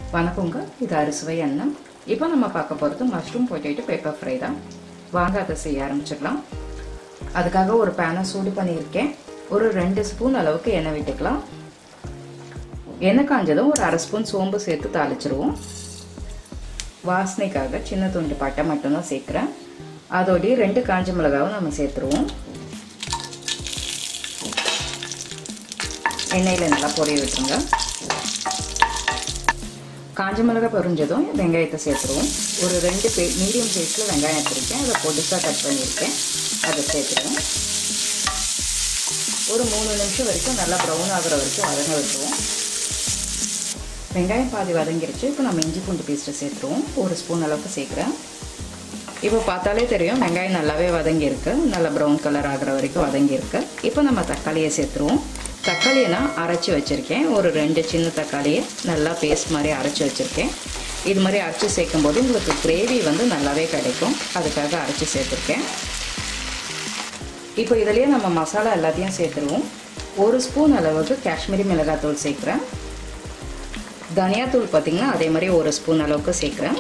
வணக்கங்க இது அரிசுவை எண்ணெய் இப்போ நம்ம பார்க்க போகிறது மஷ்ரூம் பொட்டேட்டோ பேப்பர் ஃப்ரை தான் வாங்க அதை செய்ய ஆரம்பிச்சிடலாம் அதுக்காக ஒரு பேனை சூடு பண்ணியிருக்கேன் ஒரு ரெண்டு ஸ்பூன் அளவுக்கு எண்ணெய் விட்டுக்கலாம் எண்ணெய் காஞ்சதும் ஒரு அரை ஸ்பூன் சோம்பு சேர்த்து தாளிச்சிருவோம் வாசனைக்காக சின்ன துண்டு பட்டை மட்டும்தான் சேர்க்குறேன் அதோடய ரெண்டு காஞ்ச மிளகாவும் நம்ம சேர்த்துருவோம் எண்ணெயில் நல்லா பொரிய விட்டுருங்க காஞ்ச மிளகாய் பொரிஞ்சதும் வெங்காயத்தை சேர்த்துருவோம் ஒரு ரெண்டு பே மீடியம் சைஸில் வெங்காயம் எடுத்துருக்கேன் அதை பொடிசாக கட் பண்ணியிருக்கேன் அதை சேர்த்துருவோம் ஒரு மூணு நிமிஷம் வரைக்கும் நல்லா ப்ரௌன் ஆகிற வரைக்கும் வதங்க விட்டுருவோம் வெங்காயம் பாதி வதங்கிருச்சு இப்போ நம்ம இஞ்சி பூண்டு பேஸ்ட்டை சேர்த்துருவோம் ஒரு ஸ்பூன் அளவுக்கு சேர்க்குறேன் இப்போ பார்த்தாலே தெரியும் வெங்காயம் நல்லாவே வதங்கியிருக்கு நல்லா ப்ரௌன் கலர் ஆகிற வரைக்கும் வதங்கியிருக்கு இப்போ நம்ம தக்காளியை சேர்த்துருவோம் தக்காளியை நான் அரைச்சி வச்சுருக்கேன் ஒரு ரெண்டு சின்ன தக்காளியை நல்லா பேஸ்ட் மாதிரி அரைச்சி வச்சுருக்கேன் இது மாதிரி அரைச்சி சேர்க்கும் போது உங்களுக்கு கிரேவி வந்து நல்லாவே கிடைக்கும் அதுக்காக அரைச்சி சேர்த்துருக்கேன் இப்போ இதுலேயே நம்ம மசாலா எல்லாத்தையும் சேர்த்துருவோம் ஒரு ஸ்பூன் அளவுக்கு காஷ்மீரி மிளகாத்தூள் சேர்க்குறேன் தனியாத்தூள் பார்த்திங்கன்னா அதே மாதிரி ஒரு ஸ்பூன் அளவுக்கு சேர்க்குறேன்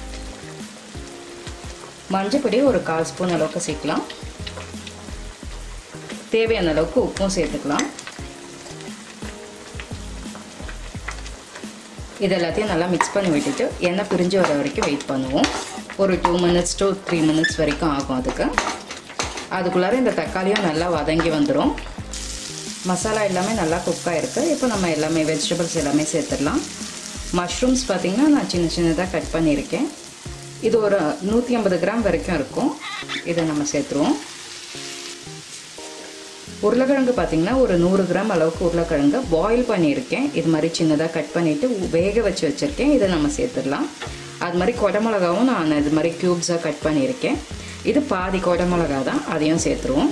மஞ்சப்பொடி ஒரு கால் ஸ்பூன் அளவுக்கு சேர்க்கலாம் தேவையான அளவுக்கு உப்பும் சேர்த்துக்கலாம் இது எல்லாத்தையும் நல்லா மிக்ஸ் பண்ணி விட்டுட்டு எண்ணெய் பிரிஞ்சு வர வரைக்கும் வெயிட் பண்ணுவோம் ஒரு two minutes to three minutes வரைக்கும் ஆகும் அதுக்கு அதுக்குள்ளார இந்த தக்காளியும் நல்லா வதங்கி வந்துடும் மசாலா எல்லாமே நல்லா குக்காக இருக்குது இப்போ நம்ம எல்லாமே வெஜிடபிள்ஸ் எல்லாமே சேர்த்துடலாம் மஷ்ரூம்ஸ் பார்த்திங்கன்னா நான் சின்ன சின்னதாக கட் பண்ணியிருக்கேன் இது ஒரு நூற்றி ஐம்பது கிராம் வரைக்கும் இருக்கும் இதை நம்ம சேர்த்துருவோம் உருளைக்கிழங்கு பார்த்திங்கன்னா ஒரு நூறு கிராம் அளவுக்கு உருளைக்கிழங்கு பாயில் பண்ணியிருக்கேன் இது மாதிரி சின்னதாக கட் பண்ணிவிட்டு வேக வச்சு வச்சுருக்கேன் இதை நம்ம சேர்த்துடலாம் அது மாதிரி கொடமிளகாவும் நான் இது மாதிரி க்யூப்ஸாக கட் பண்ணியிருக்கேன் இது பாதி கொடமிளகா தான் அதையும் சேர்த்துருவோம்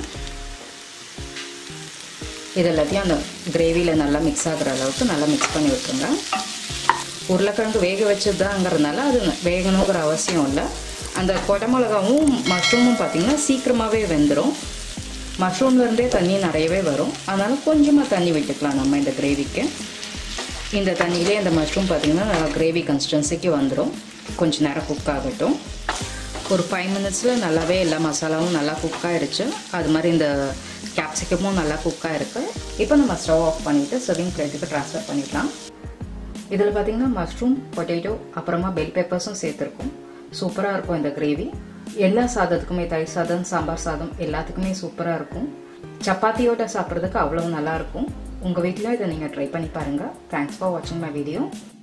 இது எல்லாத்தையும் அந்த கிரேவியில் நல்லா மிக்ஸ் ஆகிற அளவுக்கு நல்லா மிக்ஸ் பண்ணி விட்டுருங்க உருளைக்கிழங்கு வேக வச்சதுதாங்கிறதுனால அது வேகணுங்கிற அவசியம் இல்லை அந்த கொடமிளகாவும் மஷ்ரூமும் பார்த்திங்கன்னா சீக்கிரமாகவே வெந்துடும் மஷ்ரூம்லேருந்தே தண்ணி நிறையவே வரும் அதனால் கொஞ்சமாக தண்ணி விட்டுக்கலாம் நம்ம இந்த கிரேவிக்கு இந்த தண்ணியிலே இந்த மஷ்ரூம் பார்த்திங்கன்னா நல்லா கிரேவி கன்சிஸ்டன்சிக்கு வந்துடும் கொஞ்சம் நேரம் குக் ஆகட்டும் ஒரு ஃபைவ் மினிட்ஸில் நல்லாவே எல்லா மசாலாவும் நல்லா குக் ஆகிடுச்சு அது மாதிரி இந்த கேப்சிகமும் நல்லா குக் ஆகிருக்கு இப்போ நம்ம ஸ்டவ் ஆஃப் பண்ணிவிட்டு சர்விங் பிளேட்டுக்கு ட்ரான்ஸ்ஃபர் பண்ணிடலாம் இதில் பார்த்திங்கன்னா மஷ்ரூம் பொட்டேட்டோ அப்புறமா பெல் பெப்பர்ஸும் சேர்த்துருக்கோம் சூப்பராக இருக்கும் இந்த கிரேவி எல்லா சாதத்துக்குமே தயிர் சாதம் சாம்பார் சாதம் எல்லாத்துக்குமே சூப்பராக இருக்கும் சப்பாத்தியோட சாப்பிட்றதுக்கு அவ்வளோ நல்லாயிருக்கும் உங்கள் வீட்டில் இதை நீங்கள் ட்ரை பண்ணி பாருங்கள் தேங்க்ஸ் ஃபார் வாட்சிங் மை வீடியோ